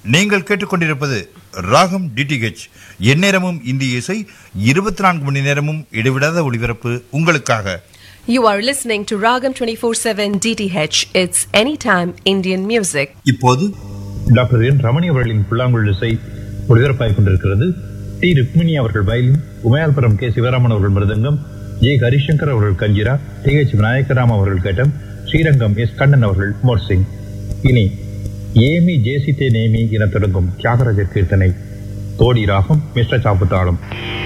நீங்கள் கேட்டுக்கொண்டிருப்பது ராகம் டிடிஹெச் எந்நேரமும் இந்திய இசை இருபத்தி நான்கு மணி நேரமும் இடைவிடாத ஒளிபரப்பு உங்களுக்காக You are listening to Ragam 24/7 DTH. It's anytime Indian music. இப்போது டாக்டர் என் ரமணி அவர்களின் புல்லாங்குழல் இசை ஒளிபரப்பாகிக் கொண்டிருக்கிறது டி ருக்மிணி அவர்கள் வயலின் உமையால்புரம் கே சிவராமன் அவர்கள் மிருதங்கம் ஜே ஹரிசங்கர் அவர்கள் கஞ்சிரா டி எச் விநாயகராம் அவர்கள் கேட்டம் ஸ்ரீரங்கம் எஸ் கண்ணன் அவர்கள் மோர்சிங் இனி ஏமி ஜேசித்தே நேமி என தொடங்கும் தியாகராஜர் கீர்த்தனை தோடி ராகம் மிஸ்ர சாப்புத்தாளம்